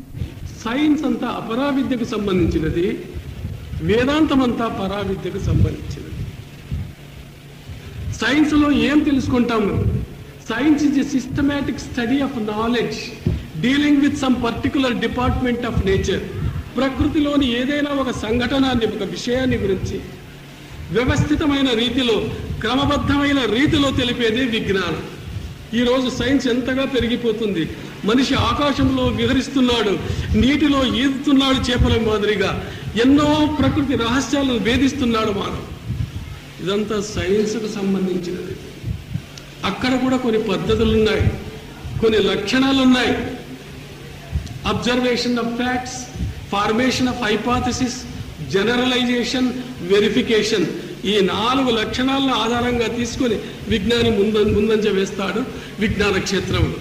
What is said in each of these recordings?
science అంతా అపరావిద్యకు సంబంధించినది వేదాంతం అంతా పరావిద్యకు సంబంధించినది సైన్స్లో ఏం తెలుసుకుంటాము science is a systematic study of knowledge dealing with some particular department of nature ప్రకృతిలోని ఏదైనా ఒక సంఘటనాన్ని ఒక విషయాన్ని గురించి వ్యవస్థితమైన రీతిలో క్రమబద్ధమైన రీతిలో తెలిపేది విజ్ఞానం ఈరోజు సైన్స్ ఎంతగా పెరిగిపోతుంది మనిషి ఆకాశంలో విహరిస్తున్నాడు నీటిలో ఈదుతున్నాడు చేపల మాదిరిగా ఎన్నో ప్రకృతి రహస్యాలను భేదిస్తున్నాడు మానవ ఇదంతా సైన్స్కు సంబంధించినది అక్కడ కూడా కొన్ని పద్ధతులు ఉన్నాయి కొన్ని లక్షణాలు ఉన్నాయి observation of facts formation of hypothesis generalisation verification ఈ నాలుగు లక్షణాలను ఆధారంగా తీసుకొని విజ్ఞాని ముంద ముందంజ వేస్తాడు విజ్ఞాన క్షేత్రంలో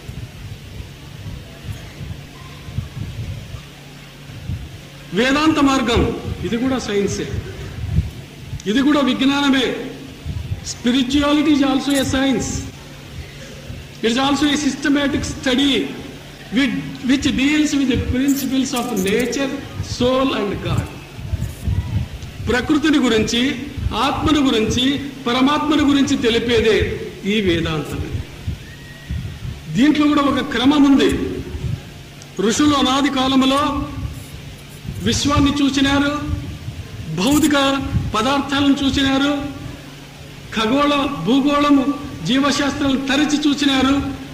వేదాంత మార్గం ఇది కూడా సైన్సే ఇది కూడా విజ్ఞానమే spirituality is also a science it is also a systematic study which deals with the principles of nature soul and God ప్రకృతిని గురించి ఆత్మను గురించి పరమాత్మను గురించి తెలిపేదే ఈ వేదాంతం దీంట్లో కూడా ఒక క్రమం ఉంది ఋషులు అనాది కాలంలో విశ్వాన్ని చూసినారు భౌతిక పదార్థాలను చూసినారు ఖగోళ భూగోళము జీవశాస్త్రాలను తరిచి చూసినారు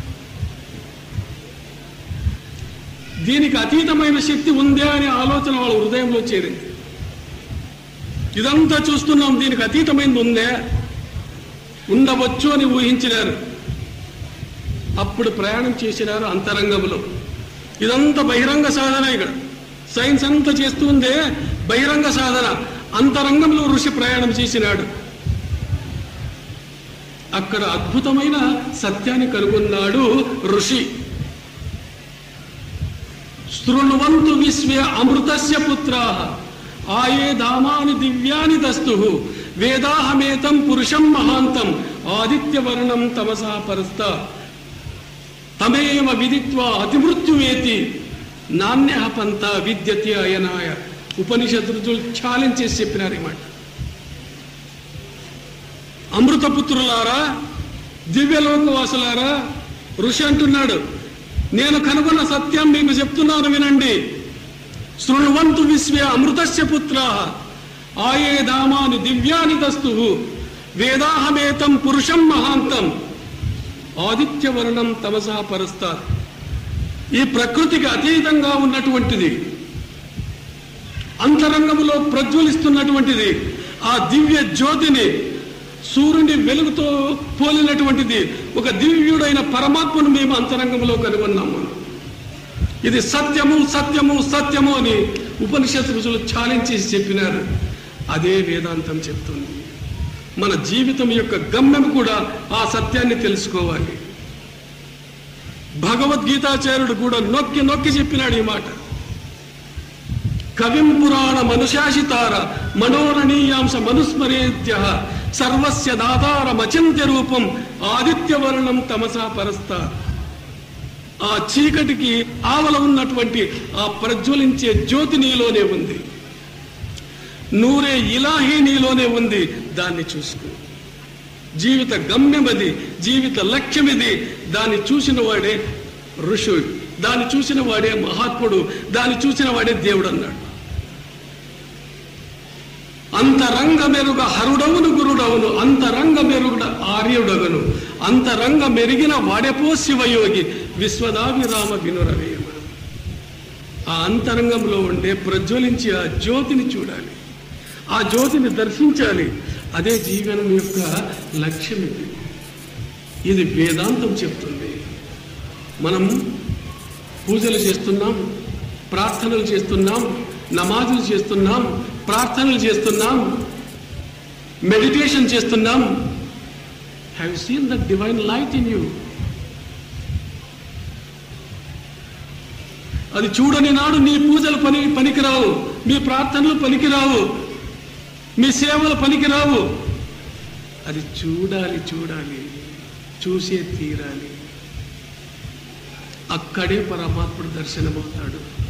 దీనికి అతీతమైన శక్తి ఉందే అనే ఆలోచన వాళ్ళ హృదయంలో చేరింది ఇదంతా చూస్తున్నాం దీనికి అతీతమైనది ఉందే ఉండవచ్చు అని ఊహించినారు అప్పుడు ప్రయాణం చేసినారు అంతరంగంలో ఇదంతా బహిరంగ సాధన ఇక్కడ సైన్స్ అంతా చేస్తుందే బహిరంగ సాధన అంతరంగంలో ఋషి ప్రయాణం చేసినాడు అక్కడ అద్భుతమైన సత్యాన్ని కనుగొన్నాడు ఋషి శృణువంతు విశ్వే అమృతస్య పుత్రా ఆయే ధామాని దివ్యాని దస్తు వేదాహమేతం పురుషం మహాంతం ఆదిత్యవర్ణం తమసా పరస్త తమేవ విదిత్వా అతిమృత్యువేతి నాణ్య పంత విద్యతి అయనాయ ఉపనిషత్తులు ఛాలెంజ్ చేసి చెప్పినారు ఈ మాట అమృతపుత్రులారా దివ్యలోకవాసులారా ఋషి అంటున్నాడు నేను కనుగొన్న సత్యం మీకు చెప్తున్నాను వినండి శృణ్వంతు విశ్వే అమృతస్య పుత్ర ఆయే ధామాని దివ్యాని దస్తు వేదాహమేతం పురుషం మహాంతం ఆదిత్యవర్ణం తమసా పరుస్తారు ఈ ప్రకృతికి అతీతంగా ఉన్నటువంటిది అంతరంగములో ప్రజ్వలిస్తున్నటువంటిది ఆ దివ్య జ్యోతిని సూర్యుని వెలుగుతో పోలినటువంటిది ఒక దివ్యుడైన పరమాత్మను మేము అంతరంగంలో కనుగొన్నాము ఇది సత్యము సత్యము సత్యము అని ఉపనిషత్ రుజులు ఛాలెంజ్ చేసి చెప్పినారు అదే వేదాంతం చెప్తుంది మన జీవితం యొక్క గమ్యం కూడా ఆ సత్యాన్ని తెలుసుకోవాలి భగవద్గీతాచార్యుడు కూడా నొక్కి నొక్కి చెప్పినాడు ఈ మాట కవిం పురాణ మనుశాసితార మనోరణీయాంశ మనుస్మరేద్య సర్వస్య దాతారమచింత్య రూపం ఆదిత్యవర్ణం తమసా పరస్తా ఆ చీకటికి ఆవల ఉన్నటువంటి ఆ ప్రజ్వలించే జ్యోతి నీలోనే ఉంది నూరే ఇలాహీ నీలోనే ఉంది దాన్ని చూసుకో జీవిత గమ్యం అది జీవిత లక్ష్యం ఇది దాన్ని చూసిన వాడే ఋషుడు దాన్ని చూసిన వాడే మహాత్ముడు దాన్ని చూసిన వాడే దేవుడు అన్నాడు అంతరంగ మెరుగ హరుడవును గురుడవును అంతరంగ మెరుగుడ ఆర్యుడగను అంతరంగ మెరిగిన వాడెపో శివయోగి విశ్వదాభిరామ వినురవేమ ఆ అంతరంగంలో ఉండే ప్రజ్వలించి ఆ జ్యోతిని చూడాలి ఆ జ్యోతిని దర్శించాలి అదే జీవనం యొక్క లక్ష్యం ఇది ఇది వేదాంతం చెప్తుంది మనం పూజలు చేస్తున్నాం ప్రార్థనలు చేస్తున్నాం నమాజులు చేస్తున్నాం ప్రార్థనలు చేస్తున్నాం మెడిటేషన్ చేస్తున్నాం have seen the divine light in you అది చూడని నాడు నీ పూజలు పని పనికిరావు మీ ప్రార్థనలు పనికిరావు మీ సేవలు పనికిరావు అది చూడాలి చూడాలి చూసే తీరాలి అక్కడే పరమాత్ముడు దర్శనమవుతాడు